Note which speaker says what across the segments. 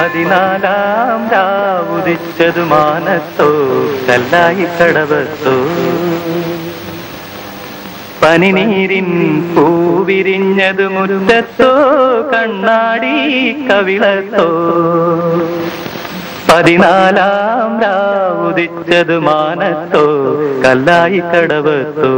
Speaker 1: പതിനാലാം രാവുദിച്ചതു മാനത്തോ കല്ലായി കടവത്തോ പനിനീരിൻ പൂവിരിഞ്ഞതു മുറ്റത്തോ കണ്ണാടി കവിളത്തോ പതിനാലാം രാവുദിച്ചതു മാനത്തോ കല്ലായി കടവത്തോ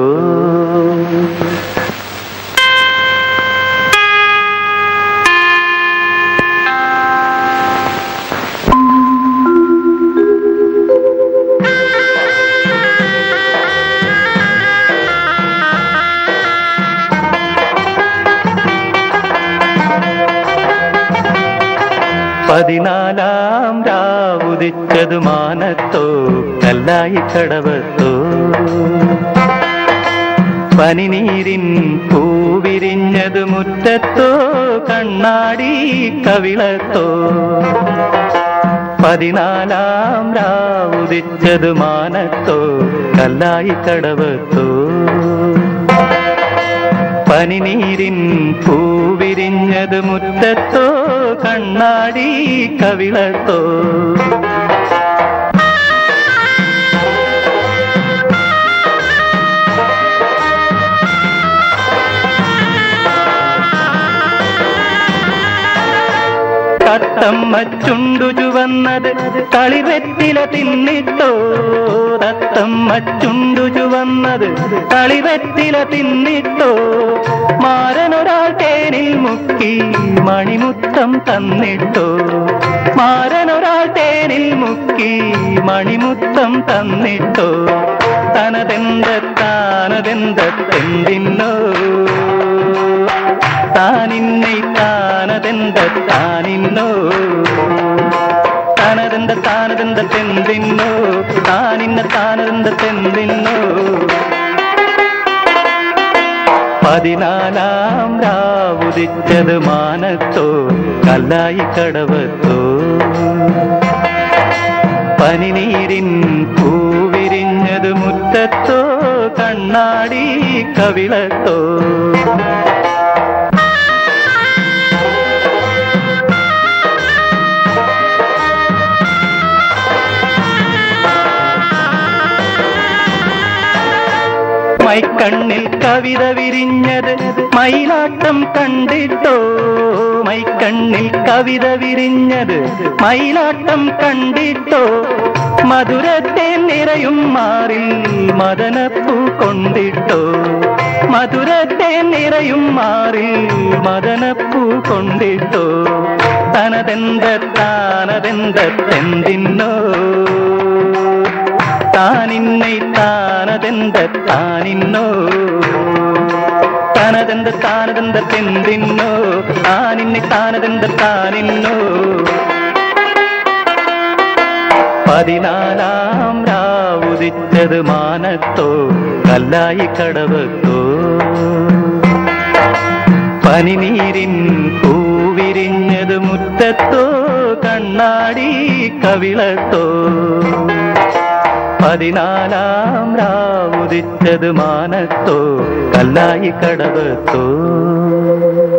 Speaker 1: പതിനാലാം രാവുദിച്ചതു മാനത്തോ കല്ലായി കടവത്തോ പനിനീരിൻ പൂവിരിഞ്ഞതു മുറ്റത്തോ കണ്ണാടി കവിളത്തോ പതിനാലാം രാവുദിച്ചതു മാനത്തോ കല്ലായി കടവത്തോ പനിനീരിൻ പൂവിരിഞ്ഞത് മുറ്റത്തോ കണ്ണാടി കവിളത്തോ തത്തമ്മ ചുണ്ടു ചുവന്നത് കളിവെറ്റില തിന്നിട്ടോ തത്തമ്മ ചുണ്ടു ചുവന്നത് കളിവെറ്റില തിന്നിട്ടോ മാരനൊരാൾ തേനിൽ മുക്കി മണിമുത്തം തന്നിട്ടോ മാരനൊരാൾ തേനിൽ മുക്കി മണിമുത്തം തന്നിട്ടോ തനതെന്ത താനതെന്തെന്തിന്നോ താനിന്നൈ താനതെന്ത താനിന്നോ താനതെന്ത താനതെന്ത തെന്തിന്നോ താനിന്ന താനതെന്ത തെന്തിന്നോ പതിനാലാം രാവുദിച്ചത് മാനത്തോ കല്ലായി കടവത്തോ പനിനീരിൻ പൂവിരിഞ്ഞത് മുറ്റത്തോ കണ്ണാടി കവിളത്തോ മൈക്കണ്ണിൽ കവിത വിരിഞ്ഞത് മയിലാട്ടം കണ്ടിട്ടോ മൈക്കണ്ണിൽ കവിത വിരിഞ്ഞത് മയിലാട്ടം കണ്ടിട്ടോ മധുരത്തെ നിറയും മാറിൽ മദനപ്പൂ കൊണ്ടിട്ടോ മധുരത്തെ നിറയും മാറിൽ മദനപ്പൂ കൊണ്ടിട്ടോ തനതെന്ത താനതെന്തെന്തിന്നോ താനിന്നൈ താനതെന്ത താനിന്നോ താനതെന്ത താനതെന്ത തെന്തിന്നോ താനിന്നെ താനതെന്ത താനിന്നോ പതിനാലാം രാവുദിച്ചത് മാനത്തോ കല്ലായി കടവത്തോ പനിനീരിൻ പൂവിരിഞ്ഞത് മുറ്റത്തോ കണ്ണാടി കവിളത്തോ പതിനാലാം രാവുദിച്ചത് മാനത്തോ കല്ലായി കടവത്തോ